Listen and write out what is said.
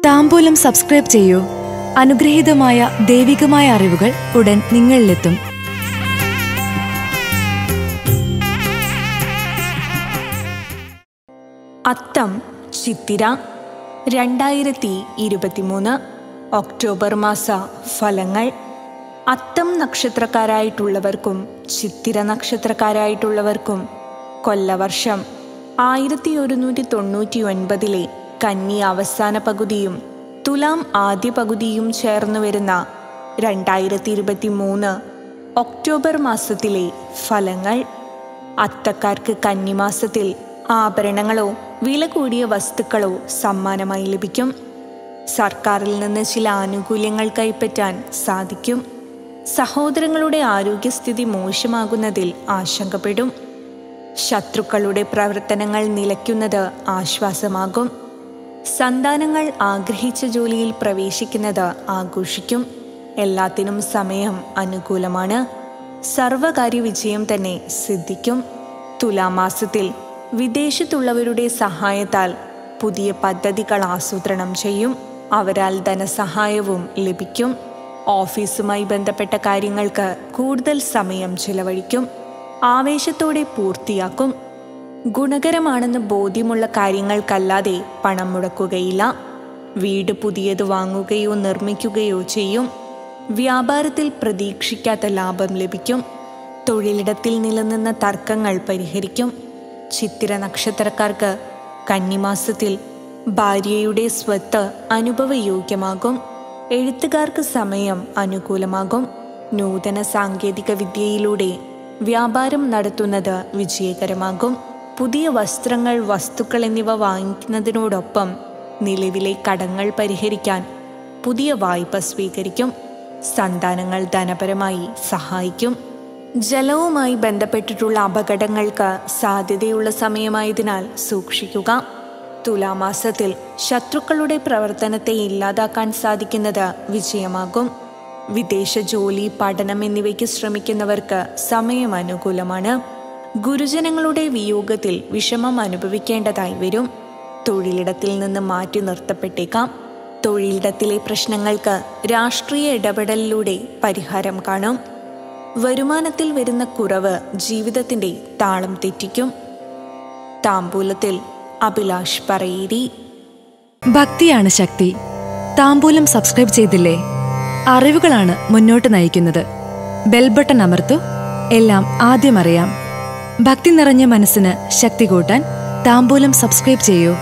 താമ്പൂലം subscribe ചെയ്യൂ അനുഗ്രഹീതമായ ദൈവികമായ അറിവുകൾ ഉടൻ നിങ്ങളിലെത്തും അത്തം ചിത്തിര രണ്ടായിരത്തി ഇരുപത്തിമൂന്ന് ഒക്ടോബർ മാസ ഫലങ്ങൾ അത്തം നക്ഷത്രക്കാരായിട്ടുള്ളവർക്കും ചിത്തിര നക്ഷത്രക്കാരായിട്ടുള്ളവർക്കും കൊല്ലവർഷം ആയിരത്തി ഒരുന്നൂറ്റി തൊണ്ണൂറ്റി ഒൻപതിലെ കന്നി അവസാന പകുതിയും തുലാം ആദ്യ പകുതിയും ചേർന്ന് വരുന്ന രണ്ടായിരത്തി ഇരുപത്തി മൂന്ന് ഒക്ടോബർ മാസത്തിലെ ഫലങ്ങൾ അത്തക്കാർക്ക് കന്നിമാസത്തിൽ ആഭരണങ്ങളോ വില കൂടിയ വസ്തുക്കളോ സമ്മാനമായി ലഭിക്കും സർക്കാരിൽ നിന്ന് ചില ആനുകൂല്യങ്ങൾ കൈപ്പറ്റാൻ സാധിക്കും സഹോദരങ്ങളുടെ ആരോഗ്യസ്ഥിതി മോശമാകുന്നതിൽ ആശങ്കപ്പെടും ശത്രുക്കളുടെ പ്രവർത്തനങ്ങൾ നിലയ്ക്കുന്നത് ആശ്വാസമാകും സന്താനങ്ങൾ ആഗ്രഹിച്ച ജോലിയിൽ പ്രവേശിക്കുന്നത് ആഘോഷിക്കും എല്ലാത്തിനും സമയം അനുകൂലമാണ് സർവകാര്യ വിജയം തന്നെ സിദ്ധിക്കും തുലാമാസത്തിൽ വിദേശത്തുള്ളവരുടെ സഹായത്താൽ പുതിയ പദ്ധതികൾ ആസൂത്രണം ചെയ്യും അവരാൽ ധനസഹായവും ലഭിക്കും ഓഫീസുമായി ബന്ധപ്പെട്ട കാര്യങ്ങൾക്ക് കൂടുതൽ സമയം ചിലവഴിക്കും ആവേശത്തോടെ പൂർത്തിയാക്കും ഗുണകരമാണെന്ന് ബോധ്യമുള്ള കാര്യങ്ങൾക്കല്ലാതെ പണം മുടക്കുകയില്ല വീട് പുതിയത് വാങ്ങുകയോ നിർമ്മിക്കുകയോ ചെയ്യും വ്യാപാരത്തിൽ പ്രതീക്ഷിക്കാത്ത ലാഭം ലഭിക്കും തൊഴിലിടത്തിൽ നിലനിന്ന തർക്കങ്ങൾ പരിഹരിക്കും ചിത്തിര നക്ഷത്രക്കാർക്ക് കന്നിമാസത്തിൽ ഭാര്യയുടെ സ്വത്ത് അനുഭവയോഗ്യമാകും എഴുത്തുകാർക്ക് സമയം അനുകൂലമാകും നൂതന സാങ്കേതിക വിദ്യയിലൂടെ വ്യാപാരം നടത്തുന്നത് വിജയകരമാകും പുതിയ വസ്ത്രങ്ങൾ വസ്തുക്കൾ എന്നിവ വാങ്ങിക്കുന്നതിനോടൊപ്പം നിലവിലെ കടങ്ങൾ പരിഹരിക്കാൻ പുതിയ വായ്പ സ്വീകരിക്കും സന്താനങ്ങൾ ധനപരമായി സഹായിക്കും ജലവുമായി ബന്ധപ്പെട്ടിട്ടുള്ള അപകടങ്ങൾക്ക് സാധ്യതയുള്ള സമയമായതിനാൽ സൂക്ഷിക്കുക തുലാമാസത്തിൽ ശത്രുക്കളുടെ പ്രവർത്തനത്തെ ഇല്ലാതാക്കാൻ സാധിക്കുന്നത് വിജയമാകും വിദേശ ജോലി പഠനം എന്നിവയ്ക്ക് ശ്രമിക്കുന്നവർക്ക് സമയം അനുകൂലമാണ് ഗുരുജനങ്ങളുടെ വിയോഗത്തിൽ വിഷമം അനുഭവിക്കേണ്ടതായി വരും തൊഴിലിടത്തിൽ നിന്ന് മാറ്റി നിർത്തപ്പെട്ടേക്കാം തൊഴിലിടത്തിലെ പ്രശ്നങ്ങൾക്ക് രാഷ്ട്രീയ ഇടപെടലിലൂടെ പരിഹാരം കാണും വരുമാനത്തിൽ വരുന്ന കുറവ് ജീവിതത്തിന്റെ താളം തെറ്റിക്കും താമ്പൂലത്തിൽ അഭിലാഷ് പറയേരി ഭക്തിയാണ് ശക്തി താമ്പൂലം സബ്സ്ക്രൈബ് ചെയ്തില്ലേ അറിവുകളാണ് മുന്നോട്ട് നയിക്കുന്നത് ബെൽ ബട്ടൺ അമർത്തു എല്ലാം ആദ്യം അറിയാം ഭക്തി നിറഞ്ഞ മനസ്സിന് ശക്തി കൂട്ടാൻ താമ്പൂലം സബ്സ്ക്രൈബ് ചെയ്യൂ